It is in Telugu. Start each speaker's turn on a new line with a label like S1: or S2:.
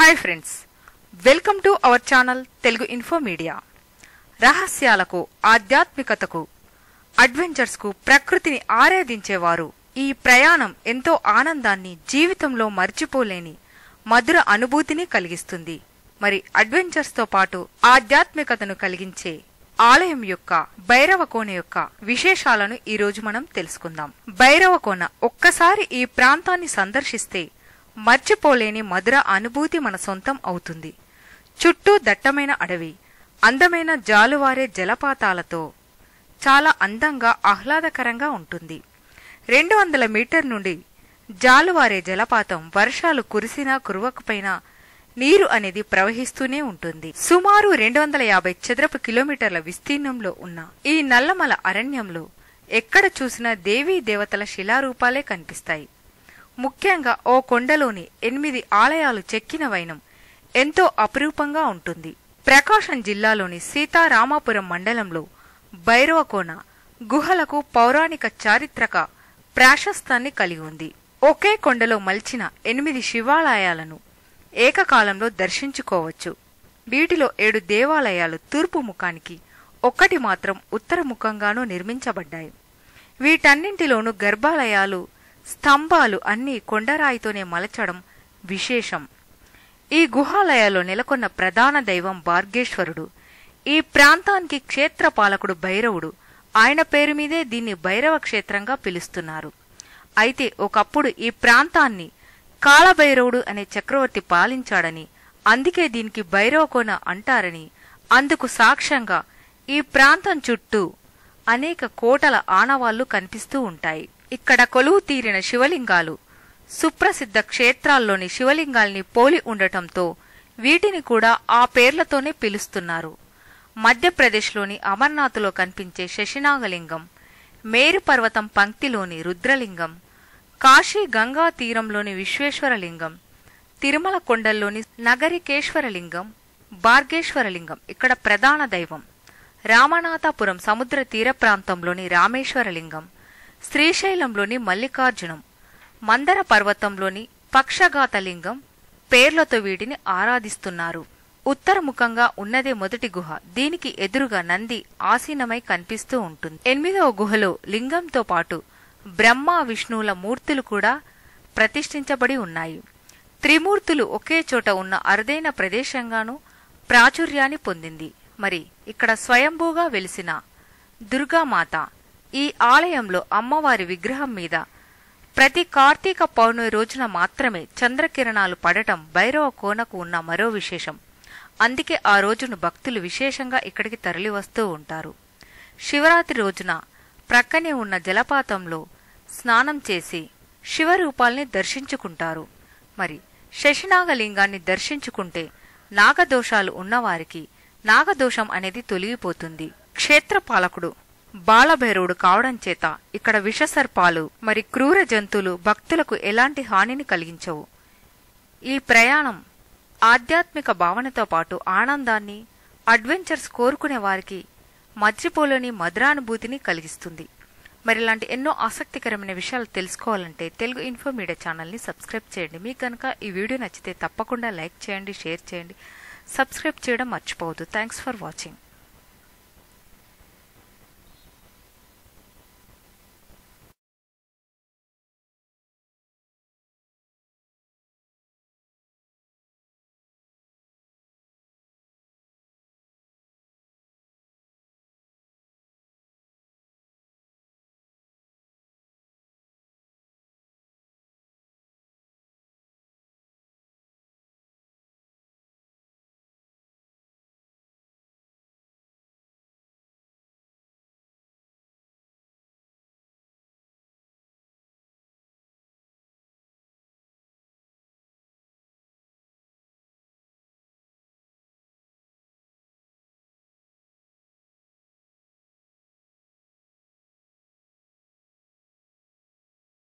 S1: hi friends welcome to our channel Telugu info media రహస్యాలకు ఆధ్యాత్మికతకు అడ్వెంచర్స్కు ప్రకృతిని ఆరాధించేవారు ఈ ప్రయాణం ఎంతో ఆనందాన్ని జీవితంలో మర్చిపోలేని మధుర అనుభూతిని కలిగిస్తుంది మరి అడ్వెంచర్స్తో పాటు ఆధ్యాత్మికతను కలిగించే ఆలయం యొక్క భైరవ కోన యొక్క విశేషాలను ఈ రోజు మనం తెలుసుకుందాం భైరవ కోన ఒక్కసారి ఈ ప్రాంతాన్ని సందర్శిస్తే మర్చిపోలేని మధుర అనుభూతి మన సొంతం అవుతుంది చుట్టూ దట్టమైన అడవి అందమైన జాలువారే జలపాతాలతో చాలా అందంగా ఆహ్లాదకరంగా ఉంటుంది రెండు వందల మీటర్ నుండి జాలువారే జలపాతం వర్షాలు కురిసినా కురవకపోయినా నీరు అనేది ప్రవహిస్తూనే ఉంటుంది సుమారు రెండు వందల యాభై చదరపు కిలోమీటర్ల విస్తీర్ణంలో ఉన్న ఈ నల్లమల అరణ్యంలో ఎక్కడ చూసినా దేవీ దేవతల శిలారూపాలే కనిపిస్తాయి ముఖ్యంగా ఓ కొండలోని ఎనిమిది ఆలయాలు చెక్కిన వైనం ఎంతో అపురూపంగా ఉంటుంది ప్రకాశం జిల్లాలోని సీతారామాపురం మండలంలో భైరవకోన గుహలకు పౌరాణిక చారిత్రక ప్రాశస్తాన్ని కలిగి ఉంది ఒకే కొండలో మలిచిన ఎనిమిది శివాలయాలను ఏకకాలంలో దర్శించుకోవచ్చు వీటిలో ఏడు దేవాలయాలు తూర్పు ముఖానికి ఒక్కటి మాత్రం ఉత్తర ముఖంగానూ నిర్మించబడ్డాయి వీటన్నింటిలోనూ గర్భాలయాలు స్తంభాలు అన్నీ కొండరాయితోనే మలచడం విశేషం ఈ గుహాలయాల్లో నెలకొన్న ప్రధాన దైవం భార్గేశ్వరుడు ఈ ప్రాంతానికి క్షేత్రపాలకుడు భైరవుడు ఆయన పేరు మీదే దీన్ని భైరవ క్షేత్రంగా పిలుస్తున్నారు అయితే ఒకప్పుడు ఈ ప్రాంతాన్ని కాళభైరవుడు అనే చక్రవర్తి పాలించాడని అందుకే దీనికి భైరవకోన అంటారని అందుకు సాక్ష్యంగా ఈ ప్రాంతం చుట్టూ అనేక కోటల ఆనవాళ్లు కనిపిస్తూ ఉంటాయి ఇక్కడ కొలువు తీరిన శివలింగాలు సుప్రసిద్ధ క్షేత్రాల్లోని శివలింగాల్ని పోలి ఉండటంతో వీటిని కూడా ఆ పేర్లతోనే పిలుస్తున్నారు మధ్యప్రదేశ్లోని అమర్నాథ్లో కనిపించే శశినాగలింగం మేరు పర్వతం పంక్తిలోని రుద్రలింగం కాశీ గంగా తీరంలోని విశ్వేశ్వరలింగం తిరుమల కొండల్లోని నగరికేశ్వరలింగం భార్గేశ్వరలింగం ఇక్కడ ప్రధాన దైవం రామనాథపురం సముద్ర తీర ప్రాంతంలోని రామేశ్వరలింగం శ్రీశైలంలోని మల్లికార్జునం మందర పర్వతంలోని పక్షఘాతలింగం పేర్లతో వీటిని ఆరాధిస్తున్నారు ఉత్తరముఖంగా ఉన్నదే మొదటి గుహ దీనికి ఎదురుగా నంది ఆసీనమై కనిపిస్తూ ఉంటుంది ఎనిమిదవ గుహలో లింగంతో పాటు బ్రహ్మ విష్ణువుల మూర్తులు కూడా ప్రతిష్ఠించబడి ఉన్నాయి త్రిమూర్తులు ఒకే చోట ఉన్న అరుదైన ప్రదేశంగాను ప్రాచుర్యాన్ని పొందింది మరి ఇక్కడ స్వయంభూగా వెలిసిన దుర్గామాత ఈ ఆలయంలో అమ్మవారి విగ్రహం మీద ప్రతి కార్తీక పౌర్ణమి రోజున మాత్రమే చంద్రకిరణాలు పడటం భైరవ కోనకు ఉన్న మరో విశేషం అందుకే ఆ రోజును భక్తులు విశేషంగా ఇక్కడికి తరలివస్తూ ఉంటారు శివరాత్రి రోజున ప్రక్కనే ఉన్న జలపాతంలో స్నానం చేసి శివరూపాల్ని దర్శించుకుంటారు మరి శశినాగలింగాన్ని దర్శించుకుంటే నాగదోషాలు ఉన్నవారికి నాగదోషం అనేది తొలగిపోతుంది క్షేత్రపాలకుడు బాలభైరవుడు కావడం చేత ఇక్కడ విషసర్పాలు మరి క్రూర జంతువులు భక్తులకు ఎలాంటి హానిని కలిగించవు ఈ ప్రయాణం ఆధ్యాత్మిక భావనతో పాటు ఆనందాన్ని అడ్వెంచర్స్ కోరుకునే వారికి మర్చిపోలేని మధురానుభూతిని కలిగిస్తుంది మరి ఇలాంటి ఎన్నో ఆసక్తికరమైన విషయాలు తెలుసుకోవాలంటే తెలుగు ఇన్ఫో మీడియా ఛానల్ని సబ్స్క్రైబ్ చేయండి మీకు కనుక ఈ వీడియో నచ్చితే తప్పకుండా లైక్ చేయండి షేర్ చేయండి సబ్స్క్రైబ్ చేయడం మర్చిపోవద్దు థ్యాంక్స్ ఫర్ వాచింగ్